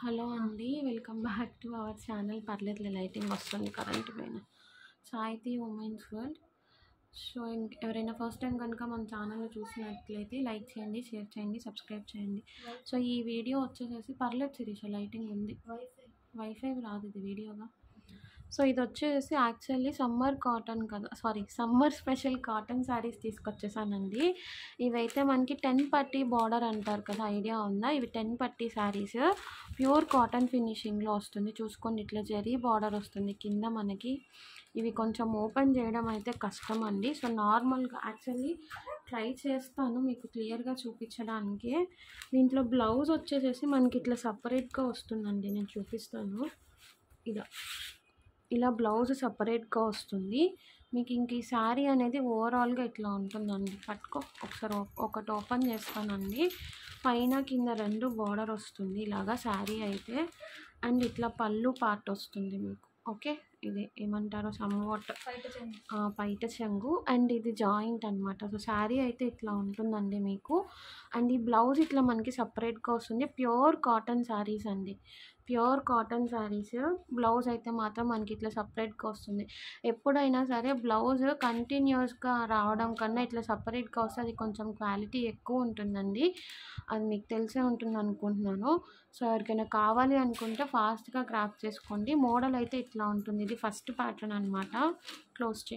hello అండి welcome back to our channel పర్లేదులే lighting వస్తుంది కరెంట్ పైన సాహితీ ఉమెన్స్ వరల్డ్ సో ఇంక ఎవరైనా ఫస్ట్ టైం కనుక మన ఛానల్ చూసినట్లయితే లైక్ చేయండి షేర్ చేయండి సబ్స్క్రైబ్ చేయండి సో ఈ వీడియో వచ్చేసేసి పర్లేదు శిరీష లైటింగ్ ఉంది వైఫై రాదు ఇది వీడియోగా సో ఇది వచ్చేసి యాక్చువల్లీ సమ్మర్ కాటన్ కదా sorry summer special cotton saris తీసుకొచ్చేసానండి ఇవైతే మనకి టెన్ పట్టీ బార్డర్ అంటారు కదా ఐడియా ఉందా ఇవి టెన్ పట్టీ శారీస్ ప్యూర్ కాటన్ ఫినిషింగ్లో వస్తుంది చూసుకోండి ఇట్లా జరీ బార్డర్ వస్తుంది కింద మనకి ఇవి కొంచెం ఓపెన్ చేయడం అయితే కష్టం అండి సో నార్మల్గా యాక్చువల్లీ ట్రై చేస్తాను మీకు క్లియర్గా చూపించడానికి దీంట్లో బ్లౌజ్ వచ్చేసేసి మనకి ఇట్లా సపరేట్గా వస్తుందండి నేను చూపిస్తాను ఇలా ఇలా బ్లౌజ్ సపరేట్గా వస్తుంది మీకు ఇంక ఈ శారీ అనేది ఓవరాల్గా ఇట్లా ఉంటుందండి పట్టుకో ఒకసారి ఓ- ఒకటి ఓపెన్ చేస్తానండి పైన కింద రెండు బార్డర్ వస్తుంది ఇలాగా శారీ అయితే అండ్ ఇట్లా పళ్ళు పార్ట్ వస్తుంది మీకు ఓకే ఇది ఏమంటారు సమ్వాట్ పైట చెంగు అండ్ ఇది జాయింట్ అనమాట సో శారీ అయితే ఇట్లా ఉంటుందండి మీకు అండ్ ఈ బ్లౌజ్ ఇట్లా మనకి సపరేట్గా వస్తుంది ప్యూర్ కాటన్ శారీస్ అండి ప్యూర్ కాటన్ శారీస్ బ్లౌజ్ అయితే మాత్రం మనకి ఇట్లా సపరేట్గా వస్తుంది ఎప్పుడైనా సరే బ్లౌజ్ కంటిన్యూస్గా రావడం కన్నా ఇట్లా సపరేట్గా వస్తే అది కొంచెం క్వాలిటీ ఎక్కువ ఉంటుందండి అది మీకు తెలిసే ఉంటుంది అనుకుంటున్నాను సో ఎవరికైనా కావాలి అనుకుంటే ఫాస్ట్గా క్రాఫ్ట్ చేసుకోండి మోడల్ అయితే ఇట్లా ఉంటుంది ఇది ఫస్ట్ ప్యాటర్న్ అనమాట క్లోజ్ చేయి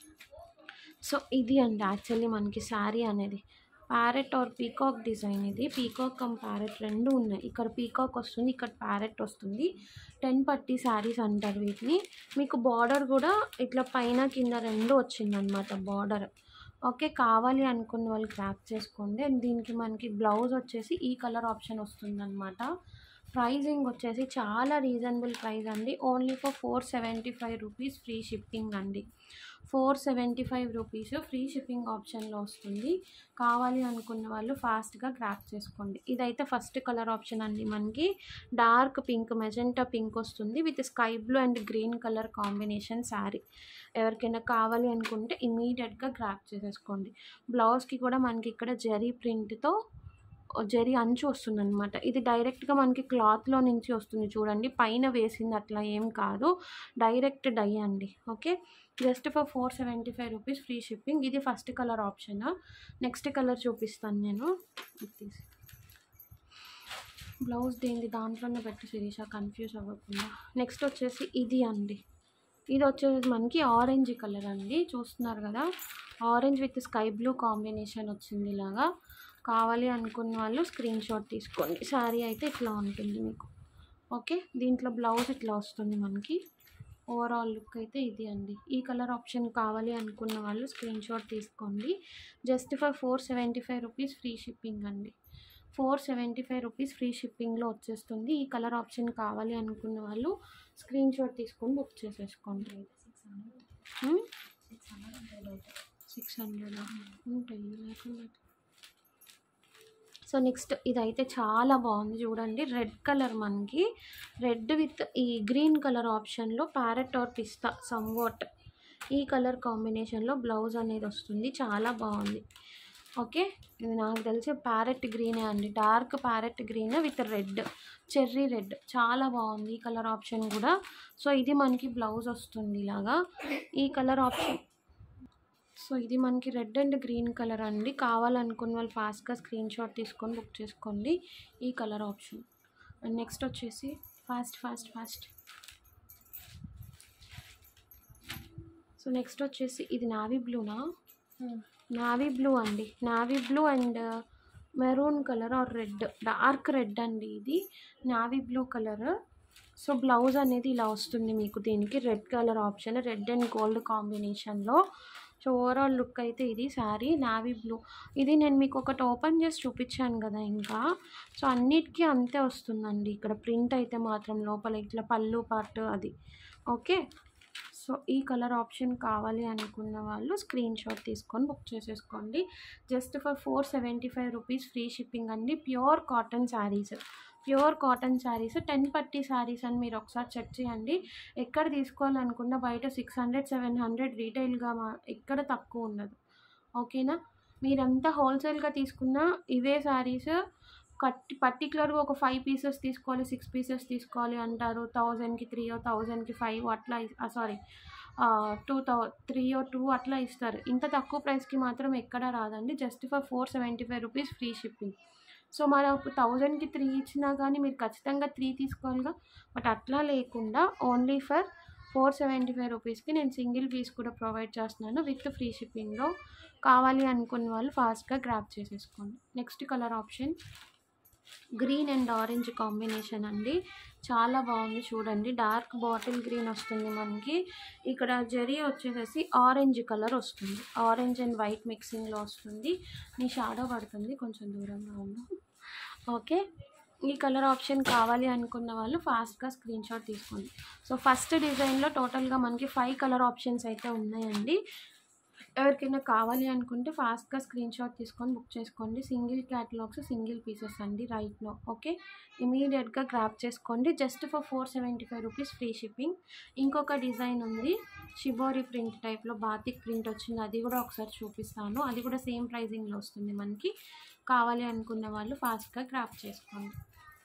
సో ఇది అండి యాక్చువల్లీ మనకి శారీ అనేది ప్యారెట్ ఆర్ పీకాక్ డిజైన్ ఇది పీకాక్ కమ్ ప్యారెట్ రెండు ఉన్నాయి ఇక్కడ పీకాక్ వస్తుంది ఇక్కడ ప్యారెట్ వస్తుంది టెన్ పట్టీ శారీస్ అంటారు వీటిని మీకు బార్డర్ కూడా ఇట్లా పైన కింద రెండు వచ్చిందనమాట బార్డర్ ఓకే కావాలి అనుకున్న వాళ్ళు క్రాప్ చేసుకోండి అండ్ దీనికి మనకి బ్లౌజ్ వచ్చేసి ఈ కలర్ ఆప్షన్ వస్తుందన్నమాట ప్రైజింగ్ వచ్చేసి చాలా రీజనబుల్ ప్రైస్ అండి only for four seventy five rupees free shipping అండి four seventy five rupees free shipping ఆప్షన్లో వస్తుంది కావాలి అనుకున్న వాళ్ళు ఫాస్ట్గా క్రాప్ చేసుకోండి ఇదైతే ఫస్ట్ కలర్ ఆప్షన్ అండి మనకి డార్క్ పింక్ మెజెంటా పింక్ వస్తుంది with sky blue and green colour combination sari ఎవరికైనా కావాలి అనుకుంటే ఇమీడియట్గా క్రాప్ చేసేసుకోండి బ్లౌజ్కి కూడా మనకి ఇక్కడ జరీ ప్రింట్తో జరీ అంచు వస్తుంది అనమాట ఇది డైరెక్ట్గా మనకి క్లాత్లో నుంచి వస్తుంది చూడండి పైన వేసింది అట్లా ఏం కాదు డైరెక్ట్ డై అండి okay just for four seventy five rupees free shipping ఇది first colour option next colour చూపిస్తాను నేను ఇది తీసి బ్లౌజ్ దేంది దాంట్లోనే పెట్టి శిరీష కన్ఫ్యూజ్ అవ్వకుండా నెక్స్ట్ వచ్చేసి ఇది అండి ఇది వచ్చేసి మనకి ఆరెంజ్ కలర్ అండి చూస్తున్నారు కదా orange with sky blue combination వచ్చింది ఇలాగా కావాలి అనుకున్న వాళ్ళు స్క్రీన్ షాట్ తీసుకోండి శారీ అయితే ఇట్లా ఉంటుంది మీకు ఓకే దీంట్లో బ్లౌజ్ ఇట్లా వస్తుంది మనకి ఓవరాల్ లుక్ అయితే ఇది అండి ఈ కలర్ ఆప్షన్ కావాలి అనుకున్న వాళ్ళు స్క్రీన్ షాట్ తీసుకోండి just for four seventy five rupees free shipping అండి four seventy five rupees free షిప్పింగ్లో వచ్చేస్తుంది ఈ కలర్ ఆప్షన్ కావాలి అనుకున్న వాళ్ళు స్క్రీన్ షాట్ తీసుకొని బుక్ చేసేసుకోండి సిక్స్ హండ్రెడ్ ఉంటాయి లేకుండా సో నెక్స్ట్ ఇదైతే చాలా బాగుంది చూడండి రెడ్ కలర్ మనకి రెడ్ విత్ ఈ గ్రీన్ కలర్ ఆప్షన్లో ప్యారెట్ ఆర్ పిస్తా సమ్వాట్ ఈ కలర్ కాంబినేషన్లో బ్లౌజ్ అనేది వస్తుంది చాలా బాగుంది ఓకే ఇది నాకు తెలిసి ప్యారెట్ గ్రీనే అండి dark parrot green with red cherry red చాలా బాగుంది ఈ కలర్ ఆప్షన్ కూడా సో ఇది మనకి బ్లౌజ్ వస్తుంది ఇలాగా ఈ కలర్ ఆప్షన్ సో ఇది మనకి రెడ్ అండ్ గ్రీన్ కలర్ అండి కావాలనుకున్న వాళ్ళు ఫాస్ట్గా స్క్రీన్ షాట్ తీసుకొని బుక్ చేసుకోండి ఈ కలర్ ఆప్షన్ అండ్ నెక్స్ట్ వచ్చేసి fast fast fast so next వచ్చేసి ఇది నావీ బ్లూనా నావీ బ్లూ అండి navy blue and maroon colour or red dark red అండి ఇది navy blue colour so blouse అనేది ఇలా వస్తుంది మీకు దీనికి red colour option red and gold కాంబినేషన్లో సో ఓవరాల్ లుక్ అయితే ఇది శారీ నావీ బ్లూ ఇది నేను మీకు ఒకటి ఓపెన్ చేసి చూపించాను కదా ఇంకా సో అన్నిటికీ అంతే వస్తుందండి ఇక్కడ ప్రింట్ అయితే మాత్రం లోపల ఇట్లా పళ్ళు పార్ట్ అది ఓకే సో ఈ కలర్ ఆప్షన్ కావాలి అనుకున్న వాళ్ళు స్క్రీన్ షాట్ తీసుకొని బుక్ చేసేసుకోండి just for four seventy five rupees free shipping అండి pure cotton saris pure cotton saris ten పట్టీ శారీస్ అని మీరు ఒకసారి చెక్ చేయండి ఎక్కడ తీసుకోవాలనుకున్నా బయట సిక్స్ హండ్రెడ్ సెవెన్ హండ్రెడ్ రీటైల్గా మా ఎక్కడ తక్కువ ఉండదు ఓకేనా మీరంతా హోల్సేల్గా తీసుకున్న ఇవే శారీస్ కట్టి పర్టికులర్గా ఒక ఫైవ్ పీసెస్ తీసుకోవాలి సిక్స్ పీసెస్ తీసుకోవాలి అంటారు థౌజండ్కి త్రీ థౌజండ్కి ఫైవ్ అట్లా సారీ టూ థౌ త్రీ టూ అట్లా ఇస్తారు ఇంత తక్కువ ప్రైస్కి మాత్రం ఎక్కడా రాదండి just for four seventy five rupees free shipping so మనకు థౌజండ్కి త్రీ ఇచ్చినా కానీ మీరు ఖచ్చితంగా త్రీ తీసుకోవాలిగా బట్ అట్లా లేకుండా only for four seventy five రూపీస్కి నేను సింగిల్ పీస్ కూడా ప్రొవైడ్ చేస్తున్నాను విత్ ఫ్రీ షిప్పింగ్లో కావాలి అనుకున్న వాళ్ళు ఫాస్ట్గా గ్రాప్ చేసేసుకోండి next colour option green and orange combination అండి చాలా బాగుంది చూడండి డార్క్ బాటిల్ గ్రీన్ వస్తుంది మనకి ఇక్కడ జరీ వచ్చేసేసి ఆరెంజ్ కలర్ వస్తుంది ఆరెంజ్ అండ్ వైట్ మిక్సింగ్లో వస్తుంది మీ షాడో పడుతుంది కొంచెం దూరంగా ఉందా ఓకే ఈ కలర్ ఆప్షన్ కావాలి అనుకున్న వాళ్ళు ఫాస్ట్గా స్క్రీన్ షాట్ తీసుకోండి సో ఫస్ట్ డిజైన్లో టోటల్గా మనకి ఫైవ్ కలర్ ఆప్షన్స్ అయితే ఉన్నాయండి ఎవరికైనా కావాలి అనుకుంటే ఫాస్ట్గా స్క్రీన్ షాట్ తీసుకొని బుక్ చేసుకోండి సింగిల్ క్యాటలాగ్స్ సింగిల్ పీసెస్ అండి రైట్లో ఓకే ఇమీడియట్గా గ్రాప్ చేసుకోండి just for four seventy five rupees free shipping ఇంకొక డిజైన్ ఉంది షిబోరి ప్రింట్ టైప్లో బాతిక్ ప్రింట్ వచ్చింది అది కూడా ఒకసారి చూపిస్తాను అది కూడా సేమ్ ప్రైజింగ్లో వస్తుంది మనకి కావాలి అనుకున్న వాళ్ళు ఫాస్ట్గా గ్రాప్ చేసుకోండి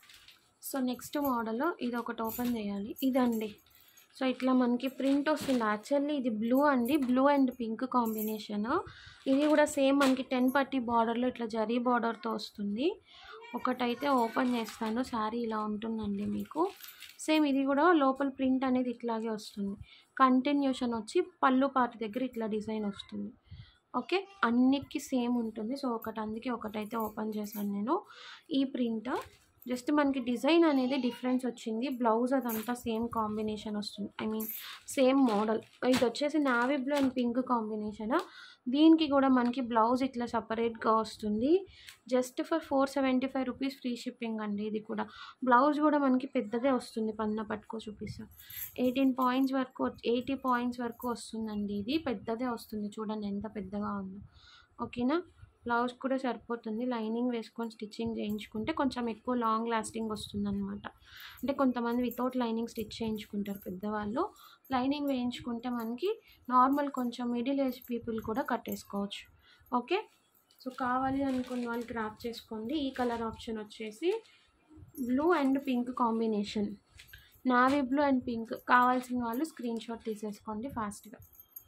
సో నెక్స్ట్ మోడల్ ఇది ఒకటి ఓపెన్ చేయాలి ఇదండి సో ఇట్లా మనకి ప్రింట్ వస్తుంది యాక్చువల్లీ ఇది బ్లూ అండి బ్లూ అండ్ పింక్ కాంబినేషన్ ఇది కూడా సేమ్ మనకి టెన్ పట్టి బార్డర్లో ఇట్లా జరీ బార్డర్తో వస్తుంది ఒకటైతే ఓపెన్ చేస్తాను శారీ ఇలా ఉంటుందండి మీకు సేమ్ ఇది కూడా లోపల ప్రింట్ అనేది ఇట్లాగే వస్తుంది కంటిన్యూషన్ వచ్చి పళ్ళు పాటి దగ్గర ఇట్లా డిజైన్ వస్తుంది ఓకే అన్నిటికీ సేమ్ ఉంటుంది సో ఒకటి అందుకే ఒకటైతే ఓపెన్ చేశాను నేను ఈ ప్రింట్ జస్ట్ మనకి డిజైన్ అనేది డిఫరెన్స్ వచ్చింది బ్లౌజ్ అదంతా సేమ్ కాంబినేషన్ వస్తుంది ఐ మీన్ సేమ్ మోడల్ ఇది వచ్చేసి navy blue and pink combination దీనికి కూడా మనకి బ్లౌజ్ ఇట్లా సపరేట్గా వస్తుంది just for four seventy five rupees free shipping అండి ఇది కూడా బ్లౌజ్ కూడా మనకి పెద్దదే వస్తుంది పన్న పట్టుకో చూపిస్తా ఎయిటీన్ పాయింట్స్ వరకు ఎయిటీ పాయింట్స్ వరకు వస్తుందండి ఇది పెద్దదే వస్తుంది చూడండి ఎంత పెద్దగా ఉందో ఓకేనా బ్లౌజ్ కూడా సరిపోతుంది లైనింగ్ వేసుకొని స్టిచ్చింగ్ చేయించుకుంటే కొంచెం ఎక్కువ లాంగ్ లాస్టింగ్ వస్తుంది అనమాట అంటే కొంతమంది వితౌట్ లైనింగ్ స్టిచ్ చేయించుకుంటారు పెద్దవాళ్ళు లైనింగ్ వేయించుకుంటే మనకి నార్మల్ కొంచెం మిడిల్ ఏజ్ పీపుల్ కూడా కట్టేసుకోవచ్చు ఓకే సో కావాలి అనుకున్న వాళ్ళు గ్రాప్ చేసుకోండి ఈ కలర్ ఆప్షన్ వచ్చేసి blue and pink combination navy blue and pink కావాల్సిన వాళ్ళు స్క్రీన్ షాట్ తీసేసుకోండి ఫాస్ట్గా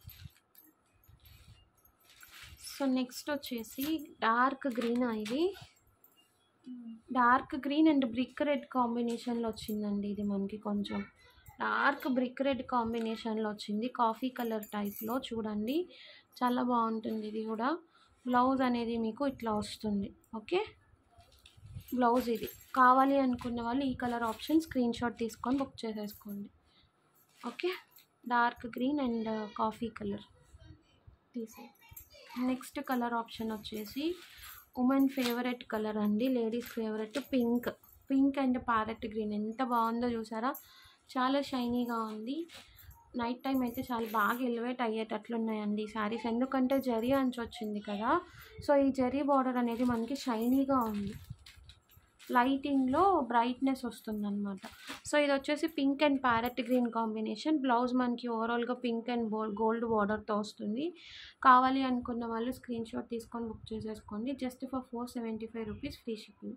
సో నెక్స్ట్ వచ్చేసి డార్క్ గ్రీన్ ఇది dark green and brick red కాంబినేషన్లో వచ్చిందండి ఇది మనకి కొంచెం డార్క్ బ్రిక్ రెడ్ కాంబినేషన్లో వచ్చింది కాఫీ కలర్ టైప్లో చూడండి చాలా బాగుంటుంది ఇది కూడా బ్లౌజ్ అనేది మీకు ఇట్లా వస్తుంది ఓకే బ్లౌజ్ ఇది కావాలి అనుకున్న వాళ్ళు ఈ కలర్ ఆప్షన్ స్క్రీన్ షాట్ తీసుకొని బుక్ చేసేసుకోండి okay dark green and coffee colour తీసే నెక్స్ట్ కలర్ ఆప్షన్ వచ్చేసి ఉమెన్ ఫేవరెట్ కలర్ అండి ladies favourite pink pink and parrot green ఎంత బాగుందో చూసారా చాలా షైనీగా ఉంది నైట్ టైం అయితే చాలా బాగా ఎలివేట్ అయ్యేటట్లు ఉన్నాయండి ఈ శారీస్ ఎందుకంటే జరీ అంచు వచ్చింది కదా సో ఈ జరీ బార్డర్ అనేది మనకి షైనీగా ఉంది లైటింగ్లో బ్రైట్నెస్ వస్తుందన్నమాట సో ఇది వచ్చేసి pink and parrot green combination blouse మనకి ఓవరాల్గా పింక్ అండ్ బో గోల్డ్ బార్డర్తో వస్తుంది కావాలి అనుకున్న వాళ్ళు స్క్రీన్ షాట్ తీసుకొని బుక్ చేసేసుకోండి just for four seventy five rupees free shipping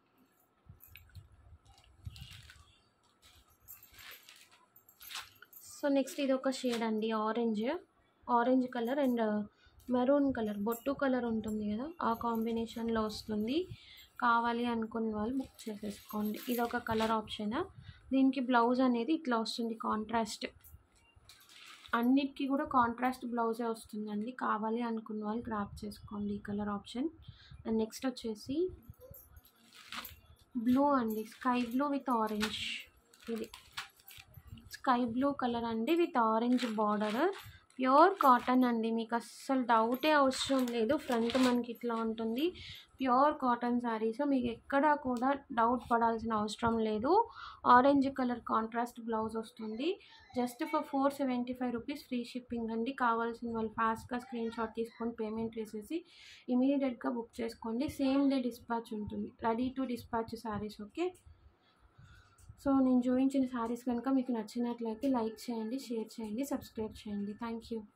so next ఇది ఒక షేడ్ అండి orange orange colour and maroon colour బొట్టు కలర్ ఉంటుంది కదా ఆ కాంబినేషన్లో వస్తుంది కావాలి అనుకున్న వాళ్ళు బుక్ చేసేసుకోండి ఇది ఒక కలర్ ఆప్షన్ దీనికి బ్లౌజ్ అనేది ఇట్లా వస్తుంది కాంట్రాస్ట్ అన్నిటికీ కూడా కాంట్రాస్ట్ బ్లౌజే వస్తుందండి కావాలి అనుకున్న వాళ్ళు గ్రాప్ చేసుకోండి ఈ కలర్ ఆప్షన్ అండ్ నెక్స్ట్ వచ్చేసి బ్లూ అండి స్కై బ్లూ విత్ ఆరెంజ్ ఇది స్కై బ్లూ కలర్ అండి with orange border pure cotton అండి మీకు అస్సలు డౌటే అవసరం లేదు ఫ్రంట్ మనకి ఇట్లా ఉంటుంది ప్యూర్ కాటన్ శారీస్ మీకు ఎక్కడా కూడా డౌట్ పడాల్సిన అవసరం లేదు ఆరెంజ్ కలర్ కాంట్రాస్ట్ బ్లౌజ్ వస్తుంది just for four seventy five rupees free shipping అండి కావాల్సిన వాళ్ళు ఫాస్ట్గా స్క్రీన్ షాట్ తీసుకొని పేమెంట్ వేసేసి ఇమీడియట్గా బుక్ చేసుకోండి సేమ్ డే డిస్పాచ్ ఉంటుంది ready to dispatch saris okay so నేను చూపించిన శారీస్ కనుక మీకు నచ్చినట్లయితే లైక్ చేయండి షేర్ చేయండి సబ్స్క్రైబ్ చేయండి థ్యాంక్ యూ